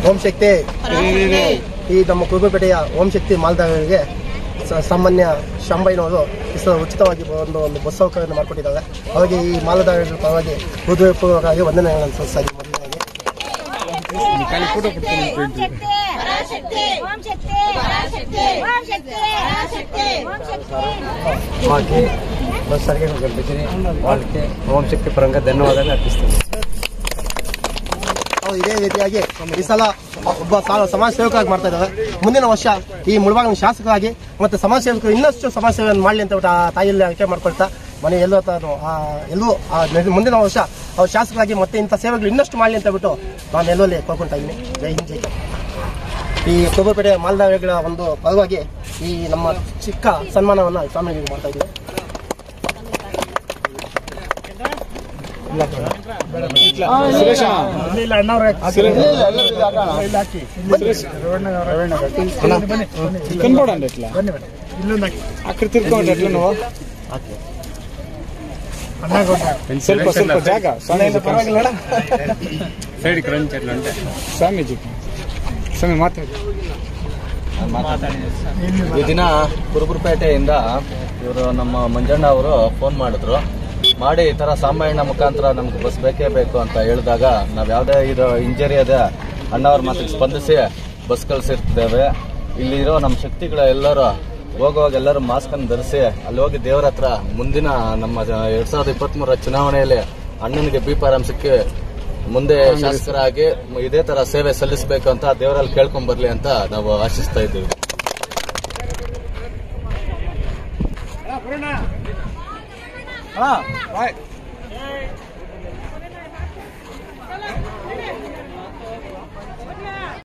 ಓಂ ಶಕ್ತಿ ಈ ನಮ್ಮ ಕುರುಬಪೇಟೆಯ ಓಂ ಶಕ್ತಿ ಮಾಲ್ದಾರರಿಗೆ ಸ- ಸಾಮಾನ್ಯ ಶಾಂಬೈನವರು ಇಷ್ಟ ಉಚಿತವಾಗಿ ಒಂದು ಒಂದು ಬಸ್ ಸೌಕರ್ಯವನ್ನು ಮಾಡಿಕೊಟ್ಟಿದ್ದಾರೆ ಅವರಿಗೆ ಈ ಮಾಲದಾರರ ಪರವಾಗಿ ಹೃದಯಪೂರ್ವಕವಾಗಿ ವಂದನೆಗಳನ್ನು ಸಲ್ಲಿಸ್ತಾ ಮೊದಲನೇದಾಗಿ ಓಂ ಶಕ್ತಿ ಪರಾಶಕ್ತಿ ಓಂ ಶಕ್ತಿ ಪರಾಶಕ್ತಿ ಓಂ ಶಕ್ತಿ ಪರಾಶಕ್ತಿ ಓಂ ಶಕ್ತಿ మాకి బస్ సరిగ్గా కనిపించింది వాళ్ళకి ఓం శక్తి పరంగా ధన్యవాదాలు అర్పిస్తుంది ನಾವು ಇದೇ ರೀತಿಯಾಗಿ ಈ ಸಲ ಒಬ್ಬ ಸಾ- ಸಮಾಜ ಸೇವಕರಾಗಿ ಮಾಡ್ತಾ ಇದ್ದಾರೆ ಮುಂದಿನ ವರ್ಷ ಈ ಮುಳಬಾಗಿನ ಶಾಸಕರಾಗಿ ಮತ್ತೆ ಸಮಾಜ ಸೇವಕರು ಇನ್ನಷ್ಟು ಸಮಾಜ ಸೇವೆಯನ್ನು ಮಾಡಲಿ ಅಂತ ಬಿಟ್ಟು ಆ ತಾಯಿಯಲ್ಲಿ ಆಯ್ಕೆ ಮಾಡ್ಕೊಳ್ತಾ ಮನೆ ಎಲ್ಲೋ ತಾನು ಆ ಎಲ್ಲೂ ಆ ನೆ- ಮುಂದಿನ ವರ್ಷ ಅವ್ರು ಶಾಸಕರಾಗಿ ಮತ್ತೆ ಇಂಥ ಸೇವೆಗಳು ಇನ್ನಷ್ಟು ಮಾಡಲಿ ಅಂತ ಬಿಟ್ಟು ನಾನು ಎಲ್ಲಲ್ಲಿ ಕೋರ್ಕೊಳ್ತಾ ಇದ್ದೀನಿ ಜೈ ಹಿಂದ್ ಜೈ ಕರ್ನಾಟಕ. ಈ ಕೊಬ್ಬರಿಪೇಟೆ ಮಾಲ್ದಾವಿಗಳ ಒಂದು ಪರವಾಗಿ ಈ ನಮ್ಮ ಚಿಕ್ಕ ಸನ್ಮಾನವನ್ನು ಸ್ವಾಮಿಗಳಿಗೆ ಮಾಡ್ತಾ ಇದ್ದೀವಿ కనపడండి ఎట్లా అక్కడ తిరుక్కోండి ఎట్లా నువ్వు ಸ್ವಲ್ಪ ಸ್ವಲ್ಪ ಜಾಗ ಸ್ವಾಮೀಜಿ సైడ్కి రండి చెట్లు అంటే ಸ್ವಾಮೀಜಿ ಸ್ವಾಮಿ ಮಾತಾಡಿ ಈ ದಿನ ಕುರುಬುರುಪೇಟೆಯಿಂದ ಇವರು ನಮ್ಮ ಮಂಜಣ್ಣ ಅವರು ಫೋನ್ ಮಾಡಿದ್ರು ಮಾಡಿ ಈ ತರ ಸಾಂಬಯ್ಯಣ್ಣ ಮುಖಾಂತರ ನಮ್ಗೆ ಬಸ್ ಬೇಕೇ ಬೇಕು ಅಂತ ಹೇಳಿದಾಗ ನಾವ್ ಯಾವ್ದೇ ಇದು ಇಂಜರಿ ಅದ ಅಣ್ಣವ್ರ ಮಾತಿಗೆ ಸ್ಪಂದಿಸಿ ಬಸ್ ಕಳ್ಸಿರ್ತೇವೆ ಇಲ್ಲಿರೋ ನಮ್ಮ ಶಕ್ತಿಗಳ ಎಲ್ಲರೂ ಹೋಗುವಾಗ ಎಲ್ಲರೂ ಮಾಸ್ಕ್ ಅನ್ನು ಧರಿಸಿ ಅಲ್ಲಿ ಹೋಗಿ ದೇವರ ಹತ್ರ ಮುಂದಿನ ನಮ್ಮ ಎರಡ್ ಸಾವಿರದ ಇಪ್ಪತ್ತ್ ಮೂರರ ಚುನಾವಣೆಯಲ್ಲಿ ಅಣ್ಣನಿಗೆ ಬಿ ಪಾರಂ ಸಿಕ್ಕಿ ಮುಂದೆ ಶಾಸಕರಾಗಿ ಇದೇ ತರ ಸೇವೆ ಸಲ್ಲಿಸಬೇಕು ಅಂತ ದೇವರಲ್ಲಿ ಕೇಳ್ಕೊಂಡ್ ಬರ್ಲಿ ಅಂತ ನಾವು ಆಶಿಸ್ತಾ ಇದ್ದೀವಿ ಬಾಯ್